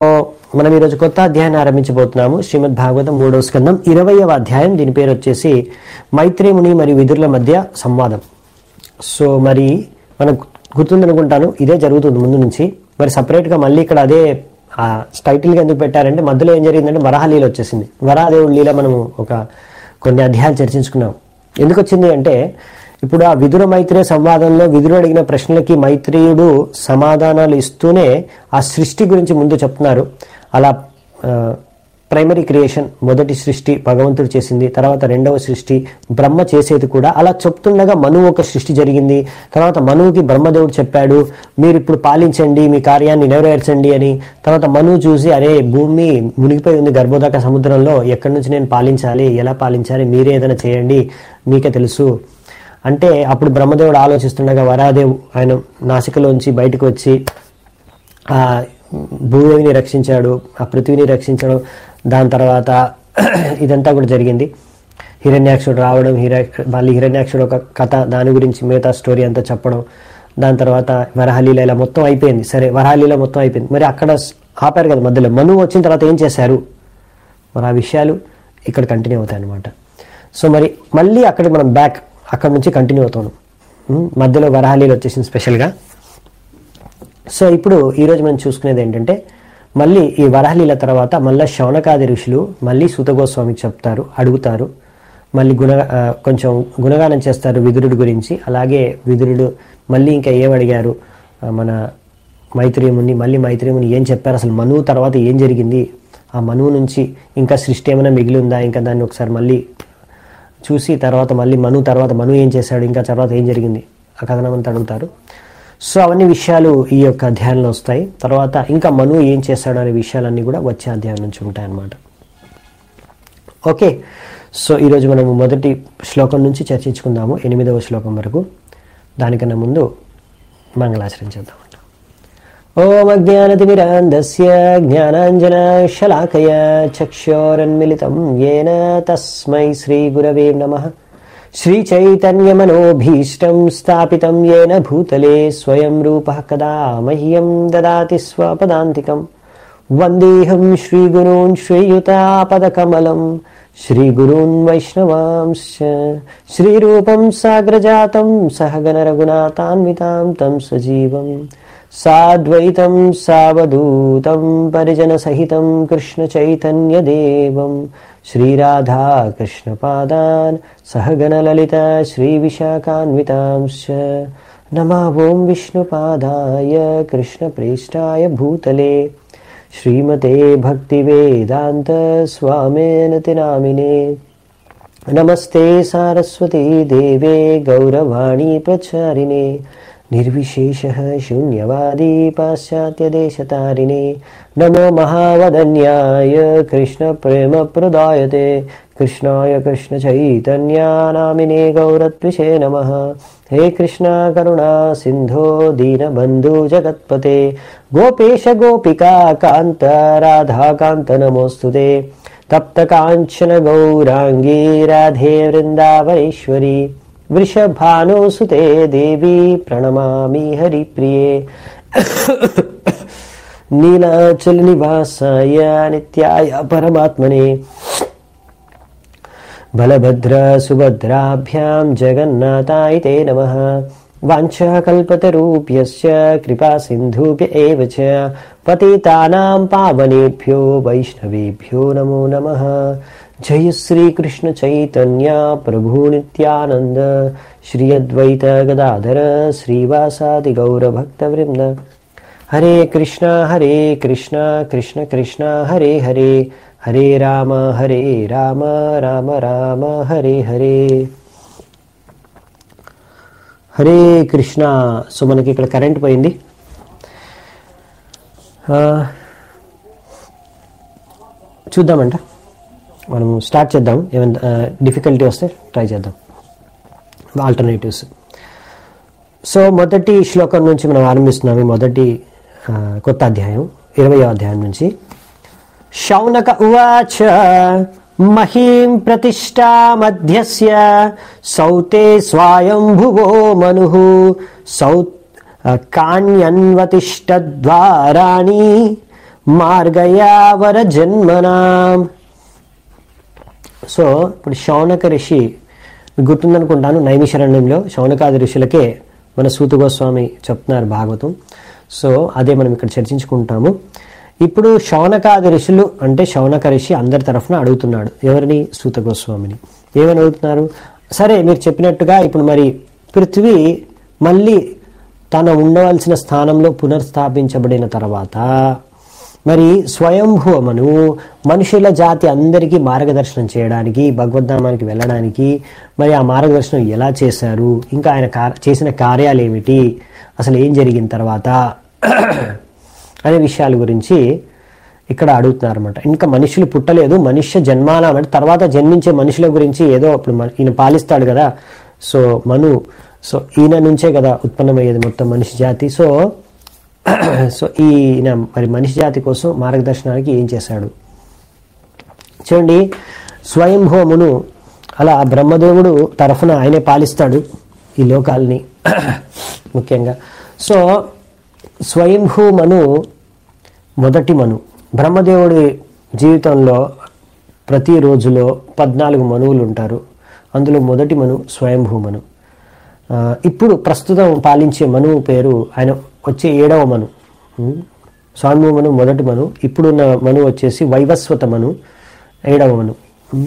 మనం ఈరోజు కొత్త అధ్యాయాన్ని ఆరంభించబోతున్నాము శ్రీమద్ భాగవతం మూడవ స్కందం ఇరవయవ అధ్యాయం దీని పేరు వచ్చేసి మైత్రేముని మరియు విదురుల మధ్య సంవాదం సో మరి మనకు గుర్తుందనుకుంటాను ఇదే జరుగుతుంది ముందు నుంచి మరి సపరేట్గా మళ్ళీ ఇక్కడ అదే ఆ టైటిల్గా ఎందుకు పెట్టారంటే మధ్యలో ఏం జరిగిందంటే వరాహలీల వచ్చేసింది వరాహదేవుడి లీల మనము ఒక కొన్ని అధ్యాయాలు చర్చించుకున్నాం ఎందుకు వచ్చింది అంటే ఇప్పుడు ఆ విదుర మైత్రేయ సంవాదంలో విదురు అడిగిన ప్రశ్నలకి మైత్రేయుడు సమాధానాలు ఇస్తూనే ఆ సృష్టి గురించి ముందు చెప్తున్నారు అలా ప్రైమరీ క్రియేషన్ మొదటి సృష్టి భగవంతుడు చేసింది తర్వాత రెండవ సృష్టి బ్రహ్మ చేసేది కూడా అలా చెప్తుండగా మనువు ఒక సృష్టి జరిగింది తర్వాత మనువుకి బ్రహ్మదేవుడు చెప్పాడు మీరు ఇప్పుడు పాలించండి మీ కార్యాన్ని నెరవేర్చండి అని తర్వాత మనువు చూసి అరే భూమి మునిగిపోయి ఉంది గర్భోదక సముద్రంలో ఎక్కడి నుంచి నేను పాలించాలి ఎలా పాలించాలి మీరే ఏదైనా చేయండి మీకే తెలుసు అంటే అప్పుడు బ్రహ్మదేవుడు ఆలోచిస్తుండగా వరాదేవ్ ఆయన నాసికలోంచి బయటకు వచ్చి ఆ భూమిని రక్షించాడు ఆ పృథ్వీని రక్షించడం దాని తర్వాత ఇదంతా కూడా జరిగింది హిరణ్యాక్షుడు రావడం హిర మళ్ళీ హిరణ్యాక్షుడు ఒక కథ దాని గురించి మిగతా స్టోరీ అంతా చెప్పడం దాని తర్వాత వరహలీల ఇలా మొత్తం అయిపోయింది సరే వరహలీల మొత్తం అయిపోయింది మరి అక్కడ ఆపారు కదా మధ్యలో మనువు వచ్చిన తర్వాత ఏం చేశారు మరి ఆ విషయాలు ఇక్కడ కంటిన్యూ అవుతాయి అన్నమాట సో మరి మళ్ళీ అక్కడ మనం బ్యాక్ అక్కడ నుంచి కంటిన్యూ అవుతాం ఉమ్, మధ్యలో వరహాలీలు వచ్చేసింది స్పెషల్గా సో ఇప్పుడు ఈరోజు మనం చూసుకునేది ఏంటంటే మళ్ళీ ఈ వరహలీల తర్వాత మళ్ళీ శౌనకాది ఋషులు మళ్ళీ సూతగోస్వామికి చెప్తారు అడుగుతారు మళ్ళీ గుణ ఆ, కొంచెం గుణగానం చేస్తారు విదురుడి గురించి అలాగే విదురుడు మళ్ళీ ఇంకా ఏం అడిగారు ఆ, మన మైత్రేయుముని మళ్ళీ మైత్రేయుముని ఏం చెప్పారు అసలు మనువు తర్వాత ఏం జరిగింది ఆ మనువు నుంచి ఇంకా సృష్టి ఏమైనా మిగిలి ఉందా ఇంకా దాన్ని ఒకసారి మళ్ళీ చూసి తర్వాత మళ్ళీ మను తర్వాత మను ఏం చేశాడు ఇంకా తర్వాత ఏం జరిగింది ఆ కథనం అంతా అడుగుతారు సో అవన్నీ విషయాలు ఈ యొక్క అధ్యాయంలో వస్తాయి తర్వాత ఇంకా మను ఏం చేశాడు అనే విషయాలన్నీ కూడా వచ్చే అధ్యాయం నుంచి ఉంటాయన్నమాట ఓకే సో ఈరోజు మనము మొదటి శ్లోకం నుంచి చర్చించుకుందాము ఎనిమిదవ శ్లోకం వరకు దానికన్నా ముందు మంగళాచరించేద్దాం ఓం అజ్ఞానతిమిరాంధస్య జ్ఞానాంజనశలాకయ చక్షోరన్మిళితం येन తస్మై శ్రీగురవే నమః శ్రీచైతన్యమనోభీష్టం స్థాపితం येन భూతలే స్వయం రూపः కదా మह्यं దదాతి స్వపదాంతికం వందేహం శ్రీగురూన్ శ్రీయుతాపదకమలం శ్రీగురూన్ వైష్ణవాంశ్చ శ్రీరూపం సాగ్రజాతం సహగణ రఘునాథాన్వితాం తం సజీవం సాద్వైతం సావధూతం పరిజనసహితం కృష్ణచైతన్యదేవం శ్రీరాధాకృష్ణపాదాన్ సహగణలలిత శ్రీవిశాఖాన్వితాంశ్చ నమా ఓం విష్ణుపాదాయ కృష్ణప్రేష్టాయ భూతలే శ్రీమతే భక్తివేదాంత స్వామినతి నామినే నమస్తే సారస్వతీ దేవే గౌరవాణి ప్రచారిణే నిర్విశేష శూన్యవాదీ పాశ్చాత్యదేశతారిణే నమో మహావదన్యాయ కృష్ణ ప్రేమ ప్రదాయతే కృష్ణాయ కృష్ణ చైతన్యానామినే గౌరత్విషే నమ హే కృష్ణ కరుణా సింధో దీనబంధు జగత్పతే గోపేశ గోపికా కాంత రాధాకాంత నమోస్తుతే తప్త కాంచన గౌరాంగీ రాధే వృందావనేశ్వరి వృషభానుసుతే దేవి ప్రణమామి హరిప్రియే నీలాచల నివాసాయ నిత్యాయ పరమాత్మనే బలభద్ర సుభద్రాభ్యాం జగన్నాథాయ తే నమః వాంఛాకల్పతరూప్యస్య కృపా సింధుభ్య ఏవ చ పతితానాం పావనేభ్యో వైష్ణవేభ్యో నమో నమః జయ శ్రీకృష్ణ చైతన్య ప్రభు నిత్యానంద శ్రీ అద్వైత గదాధర శ్రీవాసాది గౌరభక్తవృంద హరే కృష్ణ హరే కృష్ణ కృష్ణ కృష్ణ హరే హరే హరే రామ హరే రామ రామ రామ హరే హరే హరే కృష్ణ సో మనకి ఇక్కడ కరెంట్ పోయింది ఆ, చూద్దామంట మనం స్టార్ట్ చేద్దాం ఏమైనా డిఫికల్టీ వస్తే ట్రై చేద్దాం ఆల్టర్నేటివ్స్ సో మొదటి శ్లోకం నుంచి మనం ఆరంభిస్తున్నాం ఈ మొదటి ఆ, కొత్త అధ్యాయం ఇరవై అధ్యాయం నుంచి శౌనక ఉవాచ మహీం ప్రతిష్టామధ్యస్య సౌతే స్వాయంభువో మను సౌ కాన్యన్వతిష్టద్వారాణి మార్గయావర జన్మనాం సో ఇప్పుడు శౌనక ఋషి మీకు గుర్తుందనుకుంటాను నైమిశరణ్యంలో శౌనకాది ఋషులకే మన సూత గోస్వామి చెప్తున్నారు భాగవతం సో అదే మనం ఇక్కడ చర్చించుకుంటాము ఇప్పుడు శౌనకాది ఋషులు అంటే శౌనక ఋషి అందరి తరఫున అడుగుతున్నాడు ఎవరిని సూత గోస్వామిని ఏమని అడుగుతున్నారు సరే మీరు చెప్పినట్టుగా ఇప్పుడు మరి పృథ్వీ మళ్ళీ తన ఉండవలసిన స్థానంలో పునర్స్థాపించబడిన తర్వాత మరి స్వయంభూమను మనుషుల జాతి అందరికీ మార్గదర్శనం చేయడానికి భగవద్ధామానికి వెళ్ళడానికి మరి ఆ మార్గదర్శనం ఎలా చేశారు ఇంకా ఆయన కార్- చేసిన కార్యాలు ఏమిటి అసలు ఏం జరిగిన తర్వాత అనే విషయాల గురించి ఇక్కడ అడుగుతున్నారు అనమాట ఇంకా మనుషులు పుట్టలేదు మనుష్య జన్మానం అంటే తర్వాత జన్మించే మనుషుల గురించి ఏదో ఇప్పుడు మన- ఈయన పాలిస్తాడు కదా సో మను సో ఈయన నుంచే కదా ఉత్పన్నమయ్యేది మొత్తం మనిషి జాతి సో సో ఈయన మరి మనిషి జాతి కోసం మార్గదర్శనానికి ఏం చేశాడు చూడండి స్వయంభూమును అలా బ్రహ్మదేవుడు తరఫున ఆయనే పాలిస్తాడు ఈ లోకాల్ని ముఖ్యంగా సో స్వయంభూ మను మొదటి మను బ్రహ్మదేవుడి జీవితంలో ప్రతి రోజులో పద్నాలుగు మనువులు ఉంటారు అందులో మొదటి మను స్వయంభూ మను ఆ, ఇప్పుడు ప్రస్తుతం పాలించే మనువు పేరు ఆయన వచ్చే ఏడవ మను ఉం? స్వామి మను మొదటి మను ఇప్పుడున్న మను వచ్చేసి వైవస్వత మను ఏడవ మను ఉం?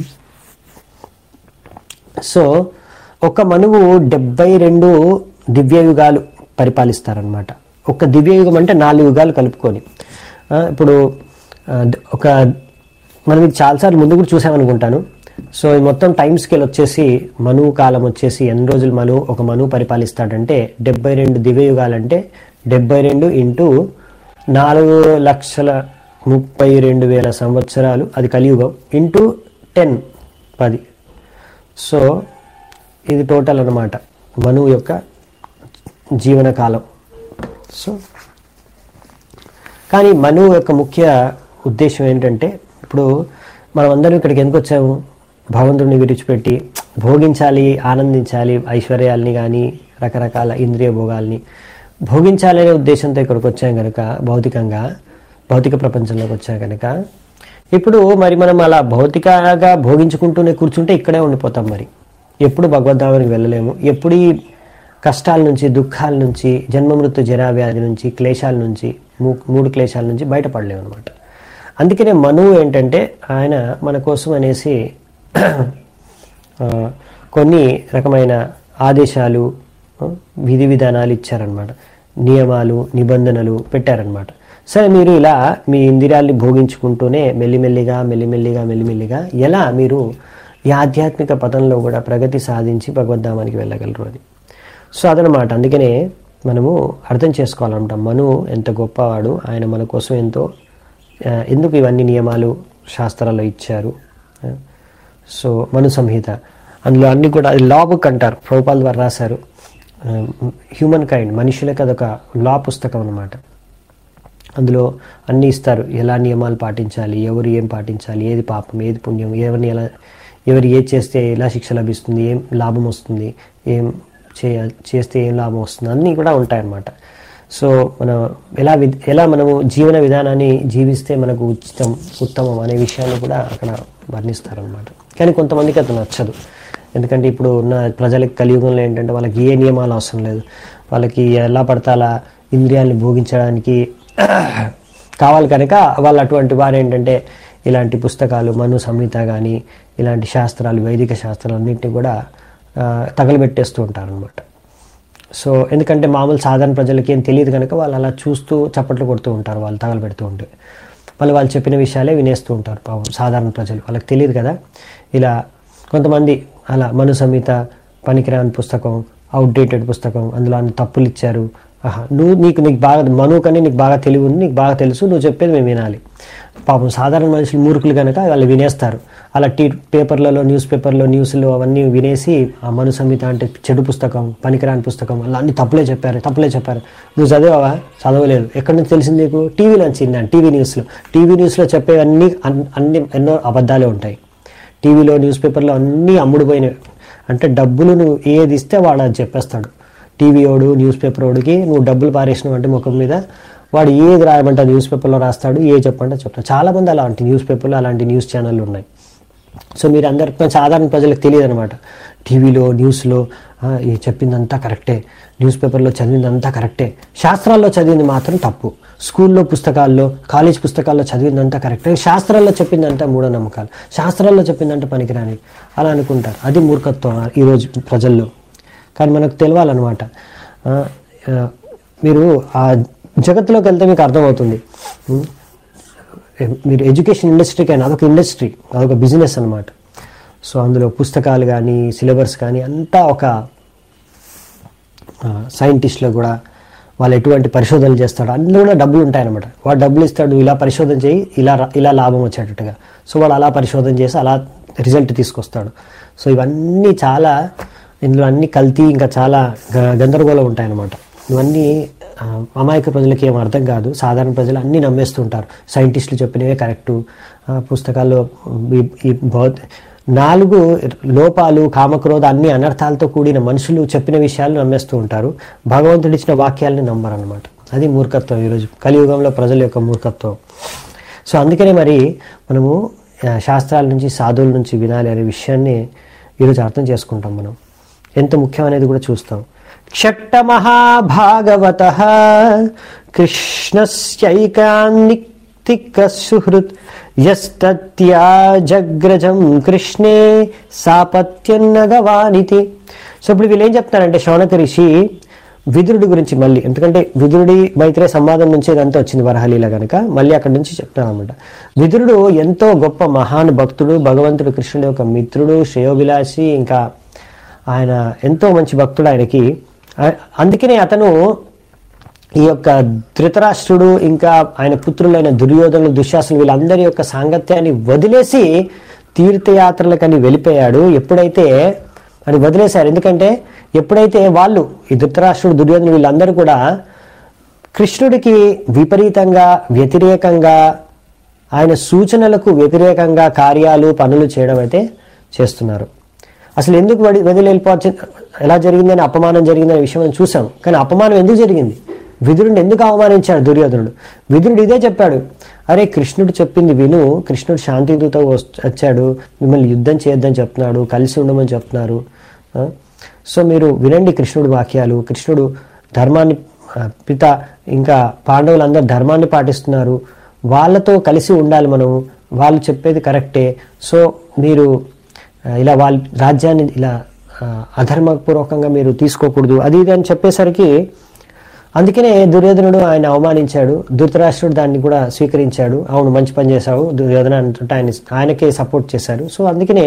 సో ఒక మనువు డెబ్బై రెండు దివ్యయుగాలు పరిపాలిస్తారనమాట ఒక దివ్యయుగం అంటే నాలుగు యుగాలు కలుపుకొని ఆ, ఇప్పుడు ఆ, ద- ఒక మనం ఇది చాలాసార్లు ముందు కూడా చూసామనుకుంటాను సో ఈ మొత్తం టైం స్కేల్ వచ్చేసి మనువు కాలం వచ్చేసి ఎన్ని రోజులు మను ఒక మనువు పరిపాలిస్తాడంటే డెబ్బై రెండు దివ్యయుగాలంటే డెబ్బై రెండు ఇంటూ నాలుగు లక్షల ముప్పై రెండు వేల సంవత్సరాలు అది కలియుగం ఇంటూ టెన్ పది సో ఇది టోటల్ అన్నమాట మనువు యొక్క జీవన కాలం సో కానీ మనువు యొక్క ముఖ్య ఉద్దేశం ఏంటంటే ఇప్పుడు మనం అందరం ఇక్కడికి ఎందుకు వచ్చాము భగవంతుడిని విడిచిపెట్టి భోగించాలి ఆనందించాలి ఐశ్వర్యాల్ని కానీ రకరకాల ఇంద్రియ భోగాల్ని భోగించాలనే ఉద్దేశంతో ఇక్కడికి వచ్చాం కనుక భౌతికంగా భౌతిక ప్రపంచంలోకి వచ్చాం కనుక ఇప్పుడు మరి మనం అలా భౌతికంగా భోగించుకుంటూనే కూర్చుంటే ఇక్కడే ఉండిపోతాం మరి ఎప్పుడు భగవద్ధామానికి వెళ్ళలేము ఎప్పుడు ఈ కష్టాల నుంచి దుఃఖాల నుంచి జన్మమృత్యు జరావ్యాధి నుంచి క్లేశాల నుంచి మూ- మూడు క్లేశాల నుంచి బయటపడలేము అనమాట అందుకనే మనువు ఏంటంటే ఆయన మన కోసం అనేసి ఆ, కొన్ని రకమైన ఆదేశాలు ఆ, విధి విధానాలు ఇచ్చారనమాట నియమాలు నిబంధనలు పెట్టారనమాట సరే మీరు ఇలా మీ ఇందిరాల్ని భోగించుకుంటూనే మెల్లిమెల్లిగా మెల్లిమెల్లిగా మెల్లిమెల్లిగా ఎలా మీరు ఈ ఆధ్యాత్మిక పథంలో కూడా ప్రగతి సాధించి భగవద్ధామానికి వెళ్ళగలరు అది సో అదనమాట అందుకనే మనము అర్థం చేసుకోవాలన్నమాట మను ఎంత గొప్పవాడు ఆయన మన కోసం ఎంతో ఆ, ఎందుకు ఇవన్నీ నియమాలు శాస్త్రాల్లో ఇచ్చారు ఆ, సో మను సంహిత అందులో అన్ని కూడా లా బుక్ అంటారు ప్రభుపాల్ ద్వారా రాశారు హ్యూమన్ కైండ్ మనుషులకు అదొక లా పుస్తకం అన్నమాట అందులో అన్నీ ఇస్తారు ఎలా నియమాలు పాటించాలి ఎవరు ఏం పాటించాలి ఏది పాపం ఏది పుణ్యం ఎవరిని ఎలా ఎవరు ఏది చేస్తే ఎలా శిక్ష లభిస్తుంది ఏం లాభం వస్తుంది ఏం చేయ చేస్తే ఏం లాభం వస్తుంది అన్నీ కూడా ఉంటాయన్నమాట సో మనం ఎలా వి- ఎలా మనము జీవన విధానాన్ని జీవిస్తే మనకు ఉచితం ఉత్తమం అనే విషయాన్ని కూడా అక్కడ వర్ణిస్తారనమాట కానీ కొంతమందికి అది నచ్చదు ఎందుకంటే ఇప్పుడు ఉన్న ప్రజలకి కలియుగంలో ఏంటంటే వాళ్ళకి ఏ నియమాలు అవసరం లేదు వాళ్ళకి ఎలా పడితే అలా ఇంద్రియాల్ని భోగించడానికి కావాలి కనుక వాళ్ళు అటువంటి వారు ఏంటంటే ఇలాంటి పుస్తకాలు మను సంహిత కానీ ఇలాంటి శాస్త్రాలు వైదిక శాస్త్రాలు అన్నింటినీ కూడా ఆ, తగలబెట్టేస్తూ ఉంటారనమాట సో ఎందుకంటే మామూలు సాధారణ ప్రజలకి ఏం తెలియదు కనుక వాళ్ళు అలా చూస్తూ చప్పట్లు కొడుతూ ఉంటారు వాళ్ళు తగలబెడుతూ ఉంటే వాళ్ళు వాళ్ళు చెప్పిన విషయాలే వినేస్తూ ఉంటారు పాపం సాధారణ ప్రజలు వాళ్ళకి తెలియదు కదా ఇలా కొంతమంది అలా మను సంహిత పనికిరాని పుస్తకం అవుట్డేటెడ్ పుస్తకం అందులో అన్ని తప్పులు ఇచ్చారు ఆహా నువ్వు నీకు నీకు బాగా మనువు కని నీకు బాగా తెలివి ఉంది నీకు బాగా తెలుసు నువ్వు చెప్పేది మేము వినాలి పాపం సాధారణ మనుషులు మూర్ఖులు కనుక వాళ్ళు వినేస్తారు అలా టీ పేపర్లలో న్యూస్ పేపర్లో న్యూస్లో అవన్నీ వినేసి ఆ మను సంహిత అంటే చెడు పుస్తకం పనికిరాని పుస్తకం అలా అన్ని తప్పులే చెప్పారు తప్పులే చెప్పారు నువ్వు చదివావా చదవలేదు ఎక్కడి నుంచి తెలిసింది నీకు టీవీలో వచ్చింది టీవీ న్యూస్లో టీవీ న్యూస్లో చెప్పేవన్నీ అన్- అన్ని ఎన్నో అబద్ధాలే ఉంటాయి టీవీలో న్యూస్ పేపర్లో అన్నీ అమ్ముడుపోయినవి అంటే డబ్బులు నువ్వు ఏది ఇస్తే వాడు అది చెప్పేస్తాడు టీవీ వాడు న్యూస్ పేపర్ వాడికి నువ్వు డబ్బులు పారేసినావు అంటే ముఖం మీద వాడు ఏది రాయమంటే న్యూస్ పేపర్లో రాస్తాడు ఏ చెప్పంటే చెప్తాడు చాలామంది అలాంటి న్యూస్ పేపర్లో అలాంటి న్యూస్ ఛానళ్ళు ఉన్నాయి సో మీరు అందరికి సాధారణ ప్రజలకు తెలియదు అనమాట టీవీలో న్యూస్లో ఆ, ఈ చెప్పిందంతా కరెక్టే న్యూస్ పేపర్లో చదివిందంతా కరెక్టే శాస్త్రాల్లో చదివింది మాత్రం తప్పు స్కూల్లో పుస్తకాల్లో కాలేజ్ పుస్తకాల్లో చదివిందంతా కరెక్టే శాస్త్రాల్లో చెప్పిందంతా మూఢనమ్మకాలు శాస్త్రాల్లో చెప్పిందంటే పనికిరాని అలా అనుకుంటారు అది మూర్ఖత్వం ఈరోజు ప్రజల్లో కానీ మనకు తెలియాలన్నమాట ఆ, ఆ, మీరు ఆ జగత్తులోకి వెళ్తే మీకు అర్థమవుతుంది ఉం? మీరు ఎడ్యుకేషన్ ఇండస్ట్రీకి అయినా అదొక ఇండస్ట్రీ అదొక బిజినెస్ అన్నమాట సో అందులో పుస్తకాలు కానీ సిలబస్ కానీ అంతా ఒక సైంటిస్టులు కూడా వాళ్ళు ఎటువంటి పరిశోధనలు చేస్తాడు అందులో కూడా డబ్బులు ఉంటాయన్నమాట వాడు డబ్బులు ఇస్తాడు ఇలా పరిశోధన చేయి ఇలా రా- ఇలా లాభం వచ్చేటట్టుగా సో వాడు అలా పరిశోధన చేసి అలా రిజల్ట్ తీసుకొస్తాడు సో ఇవన్నీ చాలా ఇందులో అన్ని కల్తీ ఇంకా చాలా గ- గందరగోళం ఉంటాయన్నమాట ఇవన్నీ ఆ, అమాయక ప్రజలకి ఏం అర్థం కాదు సాధారణ ప్రజలు అన్నీ నమ్మేస్తుంటారు సైంటిస్టులు చెప్పినవే కరెక్టు ఆ, పుస్తకాల్లో ఈ- ఈ భౌత నాలుగు లోపాలు కామక్రోధ అన్ని అనర్థాలతో కూడిన మనుషులు చెప్పిన విషయాలు నమ్మేస్తూ ఉంటారు భగవంతుడు ఇచ్చిన వాక్యాలని నమ్మరు అనమాట అది మూర్ఖత్వం ఈరోజు కలియుగంలో ప్రజల యొక్క మూర్ఖత్వం సో అందుకనే మరి మనము ఆ, శాస్త్రాల నుంచి సాధువుల నుంచి వినాలి అనే విషయాన్ని ఈరోజు అర్థం చేసుకుంటాం మనం ఎంత ముఖ్యమనేది కూడా చూస్తాం క్షట్ట మహాభాగవత కృష్ణస్యైకాన్నిక్తిక సుహృత్ యస్తత్యాజగ్రజం కృష్ణే సాపత్యన్నగవానితి సో ఇప్పుడు వీళ్ళు ఏం చెప్తారంటే శౌనక ఋషి విదురుడి గురించి మళ్ళీ ఎందుకంటే విదురుడి మైత్రే సంవాదం నుంచి ఇదంతా వచ్చింది వరహలీల కనుక మళ్ళీ అక్కడి నుంచి చెప్తాను అనమాట విదురుడు ఎంతో గొప్ప మహాన్ భక్తుడు భగవంతుడు కృష్ణుడి యొక్క మిత్రుడు శ్రేయోభిలాషి ఇంకా ఆయన ఎంతో మంచి భక్తుడు ఆయనకి ఆ- అందుకనే అతను ఈ యొక్క ధృతరాష్ట్రుడు ఇంకా ఆయన పుత్రులైన దుర్యోధనులు దుశ్శాసనులు వీళ్ళందరి యొక్క సాంగత్యాన్ని వదిలేసి తీర్థయాత్రలకని వెళ్ళిపోయాడు ఎప్పుడైతే అని వదిలేశారు ఎందుకంటే ఎప్పుడైతే వాళ్ళు ఈ ధృతరాష్ట్రుడు దుర్యోధనులు వీళ్ళందరూ కూడా కృష్ణుడికి విపరీతంగా వ్యతిరేకంగా ఆయన సూచనలకు వ్యతిరేకంగా కార్యాలు పనులు చేయడం అయితే చేస్తున్నారు అసలు ఎందుకు వడి వదిలి వెళ్ళిపోవచ్చు ఎలా జరిగిందని అపమానం జరిగిందనే విషయం మనం చూసాం కానీ అపమానం ఎందుకు జరిగింది విదురుడిని ఎందుకు అవమానించాడు దుర్యోధనుడు విదురుడు ఇదే చెప్పాడు అరే కృష్ణుడు చెప్పింది విను కృష్ణుడు శాంతిదూత వస్- వచ్చాడు మిమ్మల్ని యుద్ధం చేయొద్దని చెప్తున్నాడు కలిసి ఉండమని చెప్తున్నారు ఆ? సో మీరు వినండి కృష్ణుడు వాక్యాలు కృష్ణుడు ధర్మాన్ని ఆ, పిత ఇంకా పాండవులందరూ ధర్మాన్ని పాటిస్తున్నారు వాళ్ళతో కలిసి ఉండాలి మనం వాళ్ళు చెప్పేది కరెక్టే సో మీరు ఆ, ఇలా వాళ్ళ రాజ్యాన్ని ఇలా ఆ, అధర్మపూర్వకంగా మీరు తీసుకోకూడదు అది ఇది అని చెప్పేసరికి అందుకనే దుర్యోధనుడు ఆయన అవమానించాడు ధృతరాష్ట్రుడు దాన్ని కూడా స్వీకరించాడు అవును మంచి పని చేశావు దుర్యోధన అంటుంటే ఆయన ఆయనకే సపోర్ట్ చేశాడు సో అందుకనే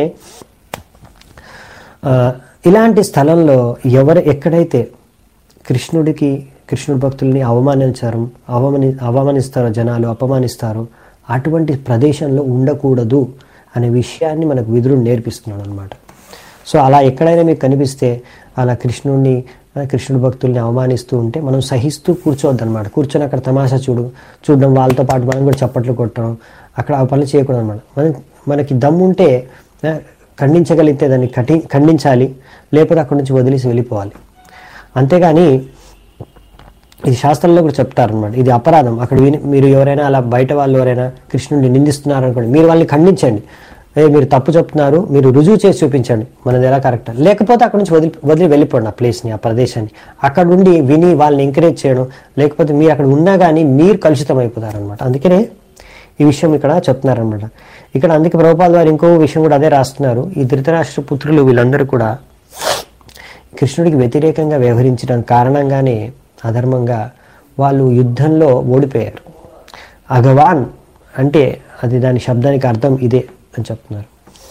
ఆ, ఇలాంటి స్థలంలో ఎవరు ఎక్కడైతే కృష్ణుడికి కృష్ణుడి భక్తుల్ని అవమానించారు అవమాని అవమానిస్తారో జనాలు అపమానిస్తారో అటువంటి ప్రదేశంలో ఉండకూడదు అనే విషయాన్ని మనకు విదురుడు నేర్పిస్తున్నాడు అనమాట సో అలా ఎక్కడైనా మీకు కనిపిస్తే అలా కృష్ణుడిని ఆ, కృష్ణుడి భక్తుల్ని అవమానిస్తూ ఉంటే మనం సహిస్తూ కూర్చోవద్దు అనమాట కూర్చొని అక్కడ తమాషా చూడు చూడడం వాళ్ళతో పాటు మనం కూడా చప్పట్లు కొట్టడం అక్కడ ఆ పనులు చేయకూడదు అనమాట మన మనకి దమ్ము ఉంటే ఆ, ఖండించగలిగితే దాన్ని కఠి ఖండించాలి లేకపోతే అక్కడి నుంచి వదిలేసి వెళ్ళిపోవాలి అంతేగాని ఇది శాస్త్రంలో కూడా చెప్తారనమాట ఇది అపరాధం అక్కడ విని మీరు ఎవరైనా అలా బయట వాళ్ళు ఎవరైనా కృష్ణుడిని నిందిస్తున్నారు అనుకోండి మీరు వాళ్ళని ఖండించండి ఏ మీరు తప్పు చెప్తున్నారు మీరు రుజువు చేసి చూపించండి మనది ఎలా కరెక్ట్ లేకపోతే అక్కడ నుంచి వదిలి వదిలి వెళ్ళిపోండి ఆ ప్లేస్ని ఆ ప్రదేశాన్ని అక్కడ ఉండి విని వాళ్ళని ఎంకరేజ్ చేయడం లేకపోతే మీరు అక్కడ ఉన్నా కానీ మీరు కలుషితం అయిపోతారనమాట అందుకనే ఈ విషయం ఇక్కడ చెప్తున్నారనమాట ఇక్కడ అందుకే ప్రభుపాల్ వారు ఇంకో విషయం కూడా అదే రాస్తున్నారు ఈ ధృతరాష్ట్ర పుత్రులు వీళ్ళందరూ కూడా కృష్ణుడికి వ్యతిరేకంగా వ్యవహరించడం కారణంగానే అధర్మంగా వాళ్ళు యుద్ధంలో ఓడిపోయారు అగవాన్ అంటే అది దాని శబ్దానికి అర్థం ఇదే అని చెప్తున్నారు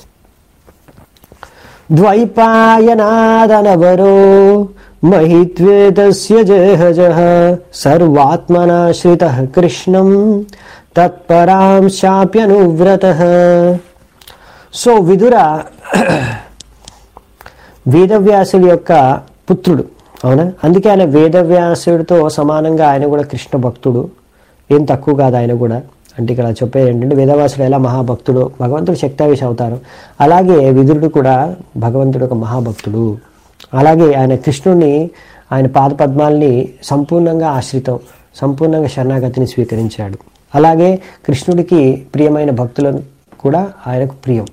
ద్వైపాయనాదనవరో మహిత్వేదస్య జహజ సర్వాత్మనాశ్రిత కృష్ణం తత్పరాం శాప్యనువ్రత సో విదుర వేదవ్యాసుడి యొక్క పుత్రుడు అవునా అందుకే ఆయన వేదవ్యాసుడితో సమానంగా ఆయన కూడా కృష్ణ భక్తుడు ఏం తక్కువ కాదు ఆయన కూడా అంటే ఇక్కడ చెప్పేది ఏంటంటే వేదవ్యాసుడు ఎలా మహాభక్తుడు భగవంతుడు శక్తావేశ అవుతారు అలాగే విదురుడు కూడా భగవంతుడు ఒక మహాభక్తుడు అలాగే ఆయన కృష్ణుడిని ఆయన పాద పద్మాల్ని సంపూర్ణంగా ఆశ్రితం సంపూర్ణంగా శరణాగతిని స్వీకరించాడు అలాగే కృష్ణుడికి ప్రియమైన భక్తులను కూడా ఆయనకు ప్రియం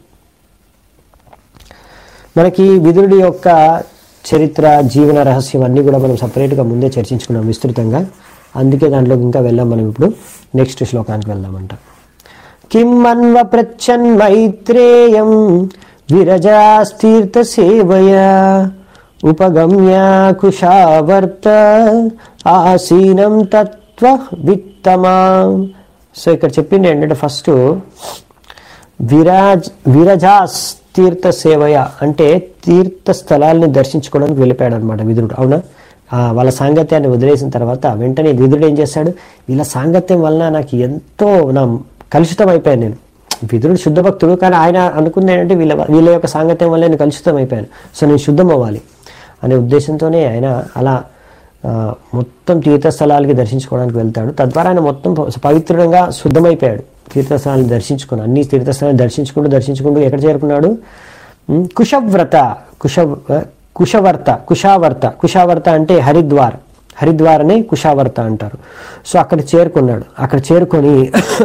మనకి విదురుడి యొక్క చరిత్ర జీవన రహస్యం అన్నీ కూడా మనం సపరేట్గా ముందే చర్చించుకున్నాం విస్తృతంగా అందుకే దాంట్లోకి ఇంకా వెళ్ళాం మనం ఇప్పుడు నెక్స్ట్ శ్లోకానికి వెళ్దామంట కిం అన్వ ప్రచ్చన్ మైత్రేయం విరజాస్తీర్థ సేవయ ఉపగమ్య కుషావర్త ఆసీనం తత్వ విత్తమా సో ఇక్కడ చెప్పింది ఏంటంటే ఫస్ట్ విరాజ్ విరజాస్ తీర్థ సేవయ అంటే తీర్థ స్థలాల్ని దర్శించుకోవడానికి వెళ్ళిపోయాడు అనమాట విదురుడు అవునా ఆ, వాళ్ళ సాంగత్యాన్ని వదిలేసిన తర్వాత వెంటనే విదురుడు ఏం చేశాడు వీళ్ళ సాంగత్యం వలన నాకు ఎంతో నా కలుషితం అయిపోయాను నేను విదురుడు శుద్ధ భక్తుడు కానీ ఆయన అనుకుంది ఏంటంటే వీళ్ళ వీళ్ళ యొక్క సాంగత్యం వల్ల నేను కలుషితం అయిపోయాను సో నేను శుద్ధం అవ్వాలి అనే ఉద్దేశంతోనే ఆయన అలా ఆ, మొత్తం తీర్థస్థలాలకి దర్శించుకోవడానికి వెళ్తాడు తద్వారా ఆయన మొత్తం ప- పవిత్రంగా శుద్ధమైపోయాడు తీర్థస్థలాన్ని దర్శించుకుని అన్ని తీర్థస్థలాన్ని దర్శించుకుంటూ దర్శించుకుంటూ ఎక్కడ చేరుకున్నాడు ఉమ్, కుశవ్రత కుశ కుశవర్త కుషావర్త కుషావర్త అంటే హరిద్వార్ హరిద్వార్ అనే కుషావర్త అంటారు సో అక్కడ చేరుకున్నాడు అక్కడ చేరుకొని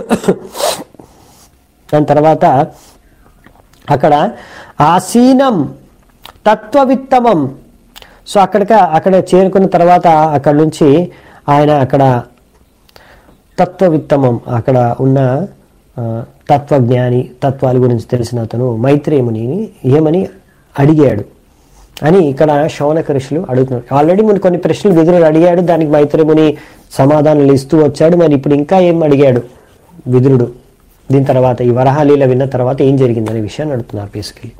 దాని తర్వాత అక్కడ ఆసీనం తత్వవిత్తమం సో అక్కడికి అక్కడ చేరుకున్న తర్వాత అక్కడ నుంచి ఆయన అక్కడ తత్వవిత్తమం అక్కడ ఉన్న ఆ, తత్వజ్ఞాని తత్వాల గురించి తెలిసిన అతను మైత్రేయుని ఏమని అడిగాడు అని ఇక్కడ శౌనక ఋషులు అడుగుతున్నారు ఆల్రెడీ ముందు కొన్ని ప్రశ్నలు విదురుడు అడిగాడు దానికి మైత్రేముని సమాధానాలు ఇస్తూ వచ్చాడు మరి ఇప్పుడు ఇంకా ఏం అడిగాడు విదురుడు దీని తర్వాత ఈ వరహాలీల విన్న తర్వాత ఏం జరిగిందనే విషయాన్ని అడుగుతున్నారు బేసికలీ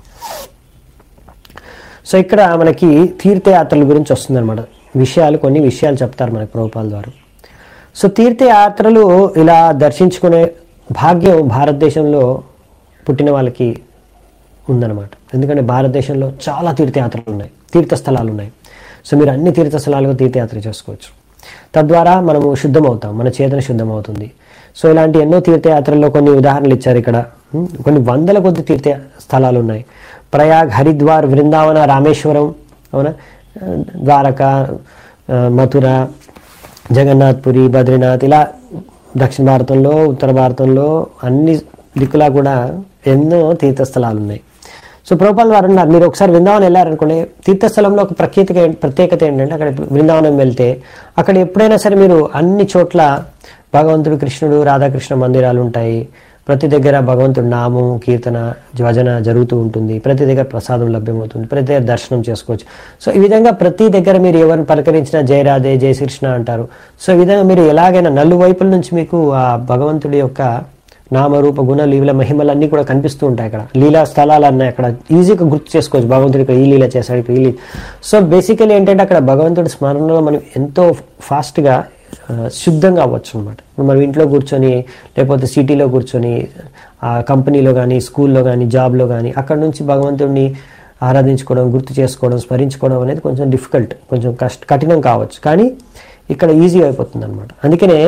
సో ఇక్కడ మనకి తీర్థయాత్రల గురించి వస్తుందన్నమాట విషయాలు కొన్ని విషయాలు చెప్తారు మనకి ప్రభుపాల ద్వారా సో తీర్థయాత్రలు ఇలా దర్శించుకునే భాగ్యం భారతదేశంలో పుట్టిన వాళ్ళకి ఉందన్నమాట ఎందుకంటే భారతదేశంలో చాలా తీర్థయాత్రలు ఉన్నాయి తీర్థస్థలాలు ఉన్నాయి సో మీరు అన్ని తీర్థస్థలాలకు తీర్థయాత్ర చేసుకోవచ్చు తద్వారా మనము శుద్ధం అవుతాం మన చేతన శుద్ధం అవుతుంది సో ఇలాంటి ఎన్నో తీర్థయాత్రల్లో కొన్ని ఉదాహరణలు ఇచ్చారు ఇక్కడ ఉం, కొన్ని వందల కొద్ది తీర్థ స్థలాలు ఉన్నాయి ప్రయాగ్ హరిద్వార్ బృందావన రామేశ్వరం అవునా ద్వారక ఆ, మథుర జగన్నాథ్పురి బద్రీనాథ్ ఇలా దక్షిణ భారతంలో ఉత్తర భారతంలో అన్ని దిక్కులా కూడా ఎన్నో తీర్థస్థలాలు ఉన్నాయి సో ప్రభుపాల్ వారు అన్నారు మీరు ఒకసారి బృందావనం వెళ్ళారనుకోండి తీర్థస్థలంలో ఒక ప్రత్యేకత ఏం- ప్రత్యేకత ఏంటంటే అక్కడ బృందావనం వెళ్తే అక్కడ ఎప్పుడైనా సరే మీరు అన్ని చోట్ల భగవంతుడు కృష్ణుడు రాధాకృష్ణ మందిరాలు ఉంటాయి ప్రతి దగ్గర భగవంతుడి నామం కీర్తన భజన జరుగుతూ ఉంటుంది ప్రతి దగ్గర ప్రసాదం లభ్యమవుతుంది ప్రతి దగ్గర దర్శనం చేసుకోవచ్చు సో ఈ విధంగా ప్రతి దగ్గర మీరు ఎవరిని పలకరించినా జయ రాధే జయ శ్రీకృష్ణ అంటారు సో ఈ విధంగా మీరు ఎలాగైనా నలువైపుల నుంచి మీకు ఆ భగవంతుడి యొక్క నామరూప గుణ లీల మహిమలు అన్నీ కూడా కనిపిస్తూ ఉంటాయి అక్కడ లీలా స్థలాలు అన్నాయి అక్కడ ఈజీగా గుర్తు చేసుకోవచ్చు భగవంతుడు ఇక్కడ ఈ లీల చేశాడు ఇక్కడ ఈ లీల సో బేసికలీ ఏంటంటే అక్కడ భగవంతుడి స్మరణలో మనం ఎంతో ఫాస్ట్గా ఆ, శుద్ధంగా అవ్వచ్చు అనమాట మనం ఇంట్లో కూర్చొని లేకపోతే సిటీలో కూర్చొని ఆ కంపెనీలో కానీ స్కూల్లో కానీ జాబ్లో కానీ అక్కడ నుంచి భగవంతుడిని ఆరాధించుకోవడం గుర్తు చేసుకోవడం స్మరించుకోవడం అనేది కొంచెం డిఫికల్ట్ కొంచెం కష్ట కఠినం కావచ్చు కానీ ఇక్కడ ఈజీ అయిపోతుంది అనమాట అందుకనే